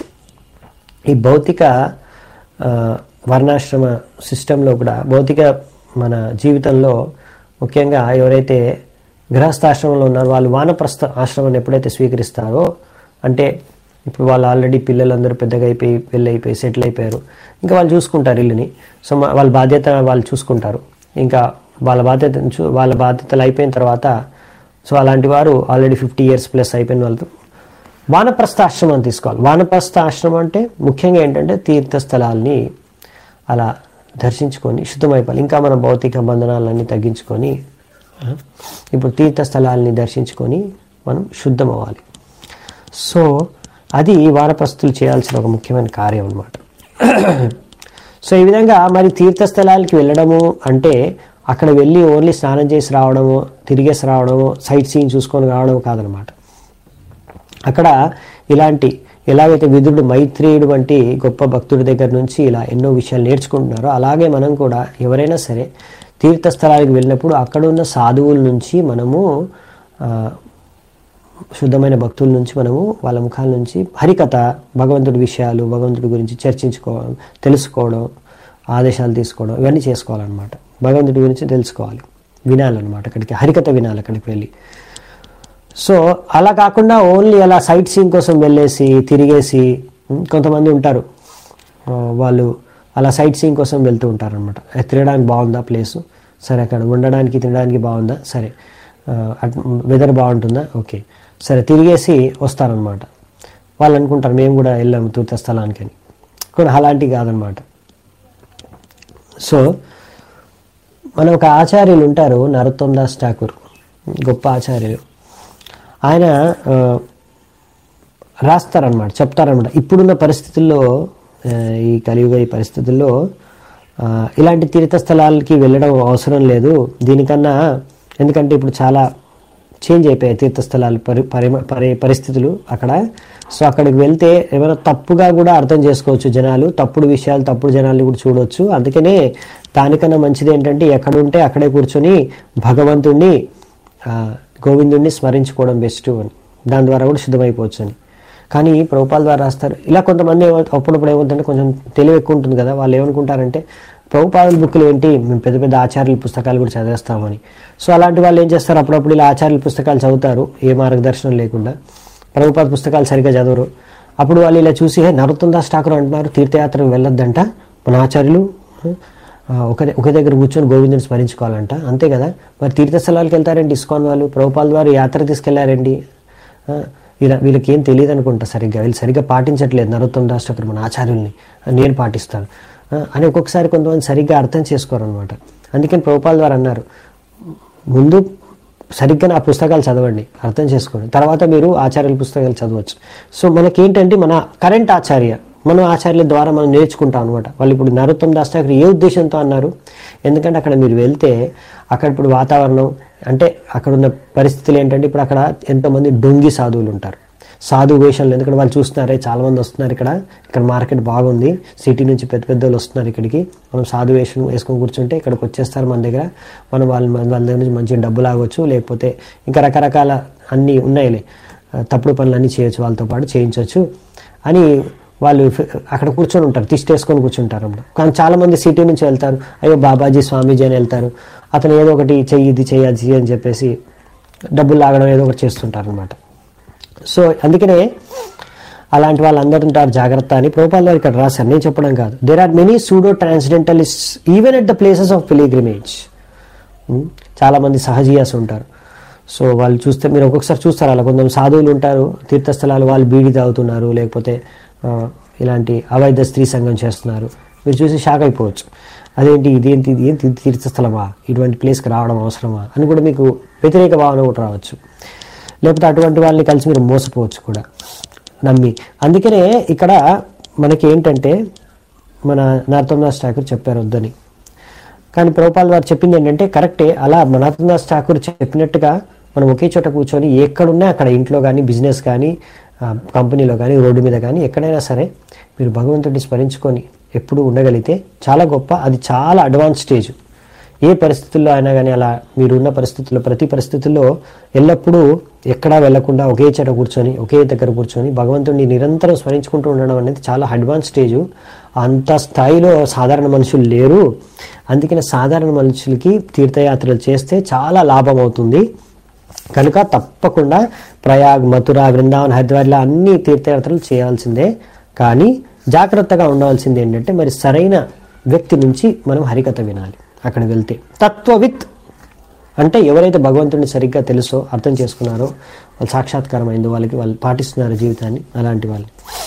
ఈ భౌతిక ఆ, వర్ణాశ్రమ సిస్టంలో కూడా భౌతిక మన జీవితంలో ముఖ్యంగా ఎవరైతే గృహస్థాశ్రమంలో ఉన్నారో వాళ్ళు వానప్రస్థ ఆశ్రమాన్ని ఎప్పుడైతే స్వీకరిస్తారో అంటే ఇప్పుడు వాళ్ళు ఆల్రెడీ పిల్లలందరూ పెద్దగా అయిపోయి పెళ్ళి అయిపోయి సెటిల్ అయిపోయారు ఇంకా వాళ్ళు చూసుకుంటారు ఇల్లుని సో మా- వాళ్ళ బాధ్యత వాళ్ళు చూసుకుంటారు ఇంకా వాళ్ళ బాధ్యత చూ- వాళ్ళ బాధ్యతలు అయిపోయిన తర్వాత సో అలాంటి వారు ఆల్రెడీ ఫిఫ్టీ ఇయర్స్ ప్లస్ అయిపోయిన వాళ్ళు వానప్రస్థ ఆశ్రమం తీసుకోవాలి వానప్రస్థ ఆశ్రమం అంటే ముఖ్యంగా ఏంటంటే తీర్థస్థలాల్ని అలా దర్శించుకొని శుద్ధమైపోవాలి ఇంకా మన భౌతిక బంధనాలన్నీ తగ్గించుకొని ఆ, ఇప్పుడు తీర్థస్థలాల్ని దర్శించుకొని మనం శుద్ధం అవ్వాలి సో అది వానప్రస్థులు చేయాల్సిన ఒక ముఖ్యమైన కార్యం అన్నమాట సో ఈ విధంగా మరి తీర్థస్థలాలకి వెళ్ళడము అంటే అక్కడ వెళ్ళి ఓన్లీ స్నానం చేసి రావడము తిరిగేసి రావడము సైట్ సీన్ చూసుకొని రావడం కాదనమాట అక్కడ ఇలాంటి ఎలాగైతే విదురుడు మైత్రేయుడు వంటి గొప్ప భక్తుడి దగ్గర నుంచి ఇలా ఎన్నో విషయాలు నేర్చుకుంటున్నారో అలాగే మనం కూడా ఎవరైనా సరే తీర్థస్థలాలకు వెళ్ళినప్పుడు అక్కడ ఉన్న సాధువుల నుంచి మనము ఆ, శుద్ధమైన భక్తుల నుంచి మనము వాళ్ళ ముఖాల నుంచి హరికథ భగవంతుడి విషయాలు భగవంతుడి గురించి చర్చించుకోవడం తెలుసుకోవడం ఆదేశాలు తీసుకోవడం ఇవన్నీ చేసుకోవాలన్నమాట భగవంతుడి గురించి తెలుసుకోవాలి వినాలన్నమాట అక్కడికి హరికథ వినాలి అక్కడికి వెళ్ళి సో అలా కాకుండా ఓన్లీ అలా సైట్ సీయింగ్ కోసం వెళ్ళేసి తిరిగేసి ఉమ్, కొంతమంది ఉంటారు ఆ, వాళ్ళు అలా సైట్ సీయింగ్ కోసం వెళ్తూ ఉంటారు అనమాట తిరగడానికి బాగుందా ప్లేస్ సరే అక్కడ ఉండడానికి తినడానికి బాగుందా సరే వెదర్ బాగుంటుందా ఓకే సరే తిరిగేసి వస్తారనమాట వాళ్ళు అనుకుంటారు మేము కూడా వెళ్ళాము తీర్థస్థలానికి అని కూడా అలాంటివి కాదనమాట సో మన ఒక ఆచార్యులు ఉంటారు నరోత్తమ్ దాస్ ఠాకూర్ గొప్ప ఆచార్యులు ఆయన ఆ, రాస్తారనమాట చెప్తారనమాట ఇప్పుడున్న పరిస్థితుల్లో ఆ, ఈ కలియుగ ఈ పరిస్థితుల్లో ఆ, ఇలాంటి తీర్థస్థలాలకి వెళ్ళడం అవసరం లేదు దీనికన్నా ఎందుకంటే ఇప్పుడు చాలా చేంజ్ అయిపోయాయి తీర్థస్థలాలు పరి పరిమ పరి పరిస్థితులు అక్కడ సో అక్కడికి వెళ్తే ఏమైనా తప్పుగా కూడా అర్థం చేసుకోవచ్చు జనాలు తప్పుడు విషయాలు తప్పుడు జనాల్ని కూడా చూడవచ్చు అందుకనే దానికన్నా మంచిది ఏంటంటే ఎక్కడ ఉంటే అక్కడే కూర్చొని భగవంతుణ్ణి ఆ, గోవిందుణ్ణి స్మరించుకోవడం బెస్ట్ అని దాని ద్వారా కూడా శుద్ధమైపోవచ్చు అని కానీ ప్రభుపాల ద్వారా రాస్తారు ఇలా కొంతమంది ఏమో- అప్పుడప్పుడు ఏమవుతుందంటే కొంచెం తెలివి ఎక్కువ ఉంటుంది కదా వాళ్ళు ఏమనుకుంటారంటే ప్రభుపాదుల బుక్కులు ఏంటి మేము పెద్ద పెద్ద ఆచార్యుల పుస్తకాలు కూడా చదివేస్తామని సో అలాంటి వాళ్ళు ఏం చేస్తారు అప్పుడప్పుడు ఇలా ఆచార్యుల పుస్తకాలు చదువుతారు ఏ మార్గదర్శనం లేకుండా ప్రభుపాద పుస్తకాలు సరిగ్గా చదవరు అప్పుడు వాళ్ళు ఇలా చూసి "హే, నరోత్తమ్ దాస్ ఠాకూర్ అంటున్నారు తీర్థయాత్రకు వెళ్ళొద్దంట మన ఆచార్యులు ఆ, ఒక ఒక దగ్గర కూర్చొని గోవిందుని స్మరించుకోవాలంట అంతే కదా మరి తీర్థస్థలాలకు వెళ్తారండి ఇస్కాన్ వాళ్ళు ప్రభుపాల ద్వారా యాత్ర తీసుకెళ్లారండి ఆ, వీళ్ళ వీళ్ళకి ఏం తెలియదు అనుకుంటా సరిగ్గా వీళ్ళు సరిగ్గా పాటించట్లేదు నరోత్తమ్ దాస్ ఠాకూర్ మన ఆచార్యుల్ని నేను పాటిస్తాను ఆ, అని ఒక్కొక్కసారి కొంతమంది సరిగ్గా అర్థం చేసుకోరు అనమాట అందుకని ప్రభుపాల ద్వారా అన్నారు ముందు సరిగ్గా నా పుస్తకాలు చదవండి అర్థం చేసుకోండి తర్వాత మీరు ఆచార్యుల పుస్తకాలు చదవచ్చు సో మనకేంటంటే మన కరెంట్ ఆచార్య మనం ఆచార్యుల ద్వారా మనం నేర్చుకుంటాం అనమాట వాళ్ళు ఇప్పుడు నరోత్తమ్ దాస్ ఠాకూర్ ఏ ఉద్దేశంతో అన్నారు ఎందుకంటే అక్కడ మీరు వెళ్తే అక్కడ ఇప్పుడు వాతావరణం అంటే అక్కడ ఉన్న పరిస్థితులు ఏంటంటే ఇప్పుడు అక్కడ ఎంతోమంది డొంగి సాధువులు ఉంటారు సాధు వేషాలు ఎందుకంటే వాళ్ళు చూస్తున్నారే చాలా మంది వస్తున్నారు ఇక్కడ ఇక్కడ మార్కెట్ బాగుంది సిటీ నుంచి పెద్ద పెద్ద వాళ్ళు వస్తున్నారు ఇక్కడికి మనం సాధు వేషం వేసుకొని కూర్చుంటే ఇక్కడికి వచ్చేస్తారు మన దగ్గర మనం వాళ్ళ వాళ్ళ దగ్గర నుంచి మంచిగా డబ్బు లాగొచ్చు లేకపోతే ఇంకా రకరకాల అన్నీ ఉన్నాయిలే ఆ, తప్పుడు పనులు అన్నీ చేయొచ్చు వాళ్ళతో పాటు చేయించవచ్చు అని వాళ్ళు ఫ- అక్కడ కూర్చొని ఉంటారు తిష్ట వేసుకొని కూర్చుంటారు అన్నమాట కానీ చాలా మంది సిటీ నుంచి వెళ్తారు అయ్యో బాబాజీ స్వామీజీ అని వెళ్తారు అతను ఏదో ఒకటి చెయ్యి ఇది చెయ్యి అది చెయ్యి అని చెప్పేసి డబ్బులు లాగడం ఏదో ఒకటి చేస్తుంటారు అనమాట సో అందుకనే అలాంటి వాళ్ళందరూ ఉంటారు జాగ్రత్త అని ప్రోపాల్ వారు ఇక్కడ రాశారు నేను చెప్పడం కాదు there are many pseudo transcendentalist even at the places of pilgrimage చాలా మంది సహజీయాస్ ఉంటారు సో వాళ్ళు చూస్తే మీరు ఒక్కొక్కసారి చూస్తారు అలా కొంచెం సాధువులు ఉంటారు తీర్థస్థలాలు వాళ్ళు బీడి తాగుతున్నారు లేకపోతే ఆ, ఇలాంటి అవైధ స్త్రీ సంఘం చేస్తున్నారు మీరు చూసి షాక్ అయిపోవచ్చు అదేంటి ఇదేంటి ఇది ఏంటి ఇది తీర్థస్థలమా ఇటువంటి ప్లేస్కి రావడం అవసరమా అని కూడా మీకు వ్యతిరేక భావన కూడా రావచ్చు లేకపోతే అటువంటి వాళ్ళని కలిసి మీరు మోసపోవచ్చు కూడా నమ్మి అందుకనే ఇక్కడ మనకి ఏంటంటే మన నరతమ్దాస్ ఠాకూర్ చెప్పారు వద్దని కానీ ప్రభుపాల్ వారు చెప్పింది ఏంటంటే కరెక్టే అలా మనాథదాస్ ఠాకూర్ చెప్పినట్టుగా మనం ఒకే చోట కూర్చొని ఎక్కడున్నా అక్కడ ఇంట్లో కానీ బిజినెస్ కానీ ఆ, కంపెనీలో కానీ రోడ్డు మీద కానీ ఎక్కడైనా సరే మీరు భగవంతుడిని స్మరించుకొని ఎప్పుడు ఉండగలిగితే చాలా గొప్ప అది చాలా అడ్వాన్స్ స్టేజ్ ఏ పరిస్థితుల్లో అయినా కానీ అలా మీరు ఉన్న పరిస్థితుల్లో ప్రతి పరిస్థితుల్లో ఎల్లప్పుడూ ఎక్కడా వెళ్లకుండా ఒకే చోట కూర్చొని ఒకే దగ్గర కూర్చొని భగవంతుడిని నిరంతరం స్మరించుకుంటూ ఉండడం అనేది చాలా అడ్వాన్స్ స్టేజ్ అంత స్థాయిలో సాధారణ మనుషులు లేరు అందుకని సాధారణ మనుషులకి తీర్థయాత్రలు చేస్తే చాలా లాభం అవుతుంది కనుక తప్పకుండా ప్రయాగ్ మథుర బృందావన్ హరిద్వార్లో అన్ని తీర్థయాత్రలు చేయాల్సిందే కానీ జాగ్రత్తగా ఉండవలసింది ఏంటంటే మరి సరైన వ్యక్తి నుంచి మనం హరికథ వినాలి అక్కడ వెళ్తే తత్వవిత్ అంటే ఎవరైతే భగవంతుడిని సరిగ్గా తెలుసో అర్థం చేసుకున్నారో వాళ్ళు సాక్షాత్కారం అయిందో వాళ్ళకి వాళ్ళు పాటిస్తున్నారు జీవితాన్ని అలాంటి వాళ్ళు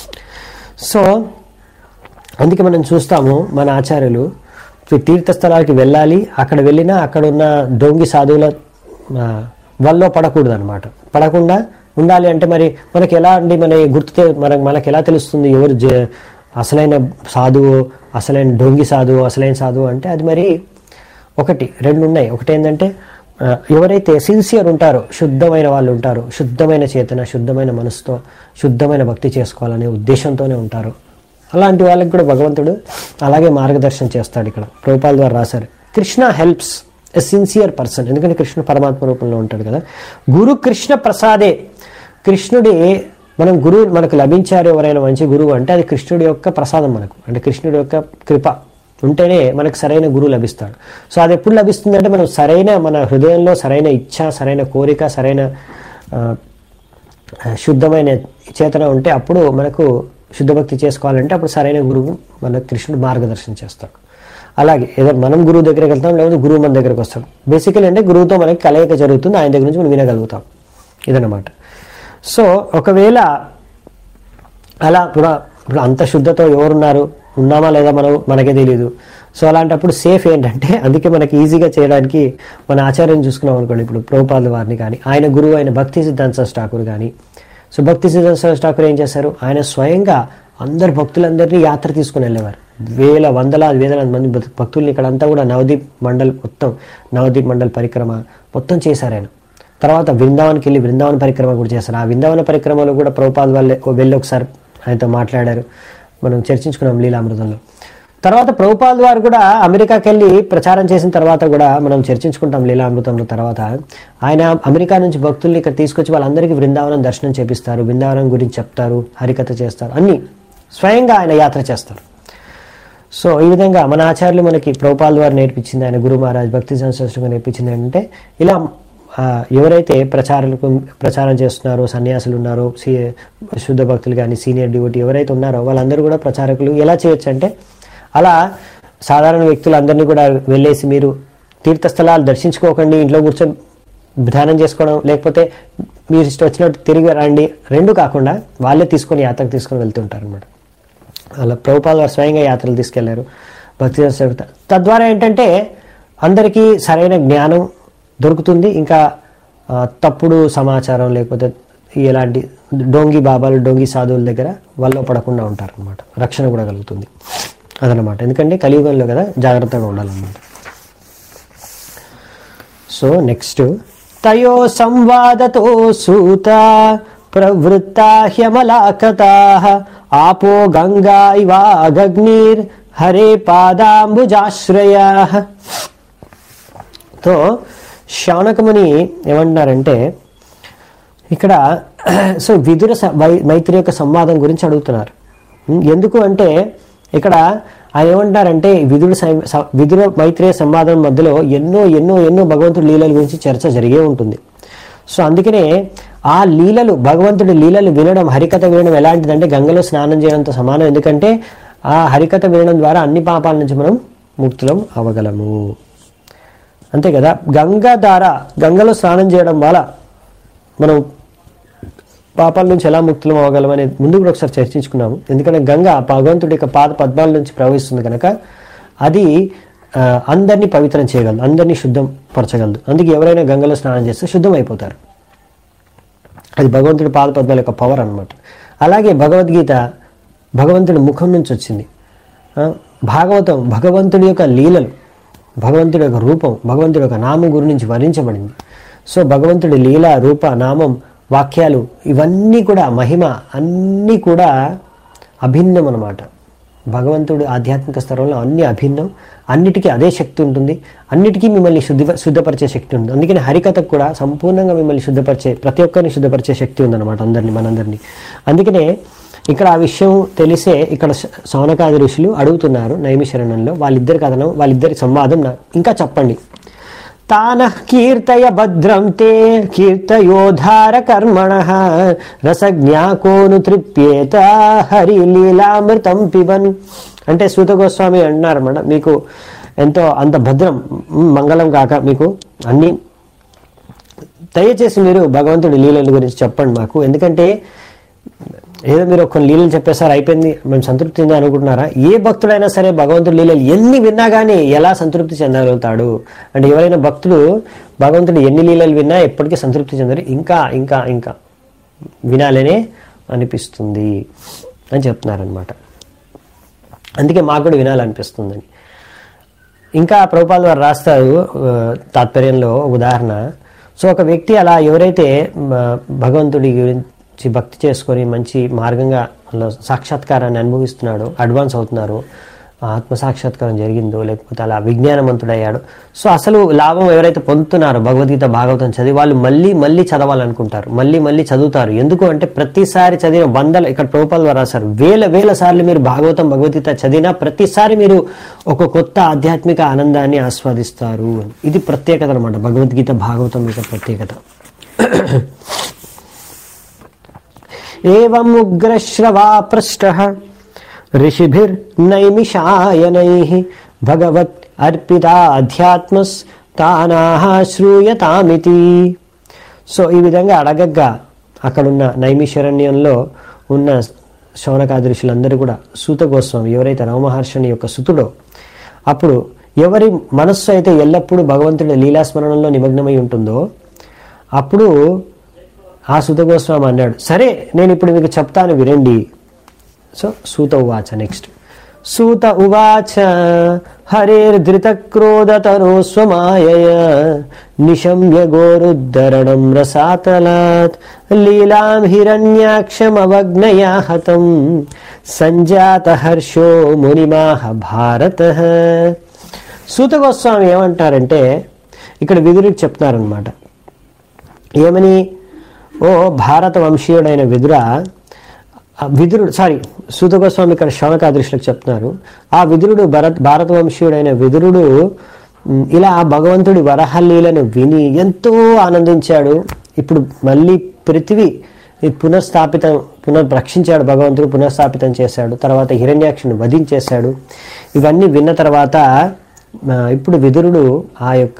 సో అందుకే మనం చూస్తాము మన ఆచార్యులు తీ- తీర్థస్థలాలకి వెళ్ళాలి అక్కడ వెళ్ళినా అక్కడ ఉన్న డోంగి సాధువుల ఆ, వల్లో పడకూడదు అనమాట పడకుండా ఉండాలి అంటే మరి మనకి ఎలా అండి మన గుర్తు తె- మన మనకి ఎలా తెలుస్తుంది ఎవరు జ- అసలైన సాధువు అసలైన డొంగి సాధువు అసలైన సాధువు అంటే అది మరి ఒకటి రెండు ఉన్నాయి ఒకటి ఏంటంటే ఆ, ఎవరైతే సిన్సియర్ ఉంటారో శుద్ధమైన వాళ్ళు ఉంటారో శుద్ధమైన చేతన శుద్ధమైన మనసుతో శుద్ధమైన భక్తి చేసుకోవాలనే ఉద్దేశంతోనే ఉంటారు అలాంటి వాళ్ళకి కూడా భగవంతుడు అలాగే మార్గదర్శనం చేస్తాడు ఇక్కడ ప్రభుపాల ద్వారా రాశారు Krishna helps a sincere person ఎందుకంటే కృష్ణుడు పరమాత్మ రూపంలో ఉంటాడు కదా గురు కృష్ణ ప్రసాదే కృష్ణుడి మనం గురువు మనకు లభించారు ఎవరైనా మంచి గురువు అంటే అది కృష్ణుడి యొక్క ప్రసాదం మనకు అంటే కృష్ణుడి యొక్క కృప ఉంటేనే మనకు సరైన గురువు లభిస్తాడు సో అది ఎప్పుడు లభిస్తుందంటే మనం సరైన మన హృదయంలో సరైన ఇచ్ఛ సరైన కోరిక సరైన ఆ, శుద్ధమైన చేతన ఉంటే అప్పుడు మనకు శుద్ధ భక్తి చేసుకోవాలంటే అప్పుడు సరైన గురువు మన కృష్ణుడు మార్గదర్శనం చేస్తాడు అలాగే ఏదో మనం గురువు దగ్గరికి వెళ్తాం లేకపోతే గురువు మన దగ్గరకు వస్తాడు బేసికలీ అంటే గురువుతో మనకి కలయిక జరుగుతుంది ఆయన దగ్గర నుంచి మనం వినగలుగుతాం ఇదన్నమాట సో ఒకవేళ అలా ఇప్పుడు ఇప్పుడు అంత శుద్ధతో ఎవరున్నారు ఉన్నామా లేదా మనం మనకే తెలియదు సో అలాంటప్పుడు సేఫ్ ఏంటంటే అందుకే మనకి ఈజీగా చేయడానికి మన ఆచార్యం చూసుకున్నాం అనుకోండి ఇప్పుడు ప్రభుపాద వారిని కానీ ఆయన గురువు అయిన భక్తి సిద్ధాంత ఠాకూర్ కానీ సో భక్తి సిద్ధాంత ఠాకూర్ ఏం చేశారు ఆయన స్వయంగా అందరు భక్తులందరినీ యాత్ర తీసుకుని వెళ్ళేవారు వేల వందలాది వేలాది మంది భక్- భక్తుల్ని ఇక్కడంతా కూడా నవదీప్ మండల్ మొత్తం నవదీప్ మండల్ పరిక్రమ మొత్తం చేశారు ఆయన తర్వాత బృందావన్కి వెళ్ళి బృందావన పరిక్రమ కూడా చేశారు ఆ బృందావన పరిక్రమలో కూడా ప్రభుపాద్ వాళ్ళే వెళ్ళి ఒకసారి ఆయనతో మాట్లాడారు మనం చర్చించుకున్నాం లీలామృతంలో తర్వాత ప్రభుపాద్ వారు కూడా అమెరికాకి వెళ్ళి ప్రచారం చేసిన తర్వాత కూడా మనం చర్చించుకుంటాం లీలామృతంలో తర్వాత ఆయన అమెరికా నుంచి భక్తుల్ని ఇక్కడ తీసుకొచ్చి వాళ్ళందరికీ బృందావనం దర్శనం చేపిస్తారు బృందావనం గురించి చెప్తారు హరికథ చేస్తారు అన్ని స్వయంగా ఆయన యాత్ర చేస్తారు సో ఈ విధంగా మన ఆచార్యులు మనకి ప్రభుపాల్ వారు నేర్పించింది ఆయన గురు మహారాజ్ భక్తి సంస్కృతిగా నేర్పించింది ఏంటంటే ఇలా ఆ, ఎవరైతే ప్రచారాలకు ప్రచారం చేస్తున్నారో సన్యాసులు ఉన్నారో సి శుద్ధ భక్తులు కానీ సీనియర్ డ్యూటీ ఎవరైతే ఉన్నారో వాళ్ళందరూ కూడా ప్రచారకులు ఎలా చేయొచ్చు అంటే అలా సాధారణ వ్యక్తులందరినీ కూడా వెళ్ళేసి మీరు తీర్థస్థలాలు దర్శించుకోకండి ఇంట్లో కూర్చొని ధ్యానం చేసుకోవడం లేకపోతే మీరు ఇష్టం వచ్చినట్టు తిరిగి రండి రెండు కాకుండా వాళ్ళే తీసుకొని యాత్రకు తీసుకొని వెళ్తుంటారు అనమాట అలా ప్రభుపాద వారు స్వయంగా యాత్రలు తీసుకెళ్లారు భక్తి సంస్థ తద్వారా ఏంటంటే అందరికీ సరైన జ్ఞానం దొరుకుతుంది ఇంకా ఆ, తప్పుడు సమాచారం లేకపోతే ఇలాంటి డోంగి బాబాలు డోంగి సాధువుల దగ్గర వల్ల పడకుండా ఉంటారు అనమాట రక్షణ కూడా కలుగుతుంది అదనమాట ఎందుకంటే కలియుగంలో కదా జాగ్రత్తగా ఉండాలన్నమాట సో నెక్స్ట్ తయో సంవాదతో సూత ప్రవృత్తా హ్యమలాకతా ఆపో గంగా ఇవాగగ్నిర్ హరే పాదాంబుజాశ్రయ తో శౌనకముని ఏమంటున్నారంటే ఇక్కడ సో విదుర స- వై- మైత్రి యొక్క సంవాదం గురించి అడుగుతున్నారు ఉం, ఎందుకు అంటే ఇక్కడ ఆయన ఏమంటారంటే విదుడు సై- స- విదుర మైత్రేయ సంవాదం మధ్యలో ఎన్నో ఎన్నో ఎన్నో భగవంతుడి లీలల గురించి చర్చ జరిగే ఉంటుంది సో అందుకనే ఆ లీలలు భగవంతుడి లీలలు వినడం హరికథ వినడం ఎలాంటిదంటే గంగలో స్నానం చేయడంతో సమానం ఎందుకంటే ఆ హరికథ వినడం ద్వారా అన్ని పాపాల నుంచి మనం ముక్తులం అవ్వగలము అంతే కదా గంగ ద్వారా గంగలో స్నానం చేయడం వల్ల మనం పాపాల నుంచి ఎలా ముక్తులం అవ్వగలం అనేది ముందు కూడా ఒకసారి చర్చించుకున్నాము ఎందుకంటే గంగ భగవంతుడి యొక్క పాద పద్మాల నుంచి ప్రవహిస్తుంది కనుక అది ఆ, అందరినీ పవిత్రం చేయగలదు అందరినీ శుద్ధం పరచగలదు అందుకే ఎవరైనా గంగలో స్నానం చేస్తే శుద్ధం అయిపోతారు అది భగవంతుడి పాద పద్మాల యొక్క పవర్ అన్నమాట అలాగే భగవద్గీత భగవంతుడి ముఖం నుంచి వచ్చింది ఆ, భాగవతం భగవంతుడి యొక్క లీలలు భగవంతుడి యొక్క రూపం భగవంతుడి యొక్క నామం గురించి వర్ణించబడింది సో భగవంతుడి లీల రూప నామం వాక్యాలు ఇవన్నీ కూడా మహిమ అన్నీ కూడా అభిన్నం అన్నమాట భగవంతుడు ఆధ్యాత్మిక స్థలంలో అన్ని అభిన్నం అన్నిటికీ అదే శక్తి ఉంటుంది అన్నిటికీ మిమ్మల్ని శుద్ధి శుద్ధపరిచే శక్తి ఉంది అందుకని హరికథకు కూడా సంపూర్ణంగా మిమ్మల్ని శుద్ధపరిచే ప్రతి ఒక్కరిని శుద్ధపరిచే శక్తి ఉందన్నమాట అందరినీ మనందరినీ అందుకనే ఇక్కడ ఆ విషయం తెలిసే ఇక్కడ శ- సౌనకాది ఋషులు అడుగుతున్నారు నైమిశరణంలో వాళ్ళిద్దరి కథనం వాళ్ళిద్దరి సంవాదం నా- ఇంకా చెప్పండి తాన కీర్తయ భద్రం తే కీర్తయోధార కర్మణ రసజ్ఞాకోను తృప్యేత హరి లీలామృతం పిబన్ అంటే సూత గోస్వామి అంటున్నారు అన్నమాట మీకు ఎంతో అంత భద్రం మ్, మంగళం కాక మీకు అన్ని దయచేసి మీరు భగవంతుడి లీలల గురించి చెప్పండి మాకు ఎందుకంటే ఏదో మీరు కొన్ని లీలలు చెప్పేసారు అయిపోయింది మేము సంతృప్తి చెందా అనుకుంటున్నారా ఏ భక్తుడైనా సరే భగవంతుడి లీలలు ఎన్ని విన్నా కానీ ఎలా సంతృప్తి చెందగలుగుతాడు అంటే ఎవరైనా భక్తుడు భగవంతుడు ఎన్ని లీలలు విన్నా ఎప్పటికీ సంతృప్తి చెందరు ఇంకా ఇంకా ఇంకా వినాలనే అనిపిస్తుంది అని చెప్తున్నారనమాట అందుకే మాకు కూడా వినాలనిపిస్తుందని ఇంకా ప్రభుపాల్ వారు రాస్తారు ఆ, తాత్పర్యంలో ఒక ఉదాహరణ సో ఒక వ్యక్తి అలా ఎవరైతే మ, భగవంతుడి గురించి భక్తి చేసుకొని మంచి మార్గంగా అలా సాక్షాత్కారాన్ని అనుభవిస్తున్నాడో అడ్వాన్స్ అవుతున్నారో ఆత్మ సాక్షాత్కారం జరిగిందో లేకపోతే అలా విజ్ఞానవంతుడయ్యాడో సో అసలు లాభం ఎవరైతే పొందుతున్నారో భగవద్గీత భాగవతం చదివి వాళ్ళు మళ్ళీ మళ్ళీ చదవాలనుకుంటారు మళ్ళీ మళ్ళీ చదువుతారు ఎందుకు అంటే ప్రతిసారి చదివిన వందల ఇక్కడ ప్రభుపాల్ వారు రాశారు వేల వేల సార్లు మీరు భాగవతం భగవద్గీత చదివినా ప్రతిసారి మీరు ఒక కొత్త ఆధ్యాత్మిక ఆనందాన్ని ఆస్వాదిస్తారు అని. ఇది ప్రత్యేకత అనమాట భగవద్గీత భాగవతం యొక్క ప్రత్యేకత ఏవం ఉగ్రశ్రవా పృష్ట ఋషిభిర్నైమిషాయనై భగవత్ అర్పితాధ్యాత్మస్తానాహ శ్రూయతామితి సో ఈ విధంగా అడగగ్గా అక్కడున్న నైమిషరణ్యంలో ఉన్న శౌనకాది ఋషులందరూ కూడా సూత గోస్వామి ఎవరైతే రమహర్షుని యొక్క సుతుడో అప్పుడు ఎవరి మనస్సు అయితే ఎల్లప్పుడూ భగవంతుడి లీలాస్మరణంలో నిమగ్నమై ఉంటుందో అప్పుడు ఆ సూత గోస్వామి అన్నాడు సరే నేను ఇప్పుడు మీకు చెప్తాను వినండి సో సూత ఉవాచ నెక్స్ట్ సూత ఉవాచ హరేర్ధృతక్రోధతనో స్వమాయయ నిశమ్య గోరుద్ధరణం రసాతలాత్ లీలాం హిరణ్యాక్షమవగ్నయా హతం సంజాత హర్షో మునిమాహ భారత సూత గోస్వామి ఏమంటారంటే ఇక్కడ విదురుడికి చెప్తున్నారనమాట ఏమని ఓ భారత వంశీయుడైన విదుర ఆ విదురుడు సారీ సూత గోస్వామి ఇక్కడ శౌనకాదృష్టికి చెప్తున్నారు ఆ విదురుడు భరత్ భారత వంశీయుడైన విదురుడు ఉమ్, ఇలా ఆ భగవంతుడి వరహల్లీలను విని ఎంతో ఆనందించాడు ఇప్పుడు మళ్ళీ పృథివీ ఈ పునఃస్థాపితం పునర్రక్షించాడు భగవంతుడు పునఃస్థాపితం చేశాడు తర్వాత హిరణ్యాక్షుని వధించేశాడు ఇవన్నీ విన్న తర్వాత ఆ, ఇప్పుడు విదురుడు ఆ యొక్క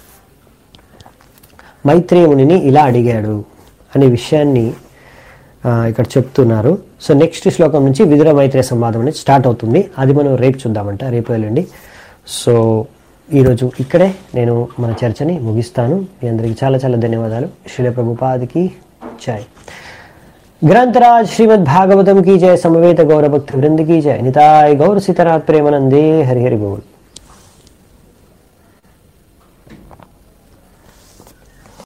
మైత్రేయుని ఇలా అడిగాడు అనే విషయాన్ని ఆ, ఇక్కడ చెప్తున్నారు సో నెక్స్ట్ శ్లోకం నుంచి విదుర మైత్రేయ సంవాదం అనేది స్టార్ట్ అవుతుంది అది మనం రేపు చూద్దామంట రేపు వెళ్ళండి సో ఈరోజు ఇక్కడే నేను మన చర్చని ముగిస్తాను మీ అందరికీ చాలా చాలా ధన్యవాదాలు శిల ప్రభుపాదికి జై ग्रंथराज श्रीमद् भागवतम की जय समवेत गौर भक्त वृंद की जय निताय गौर सीतारात प्रेमानंदे हरि हरि बोल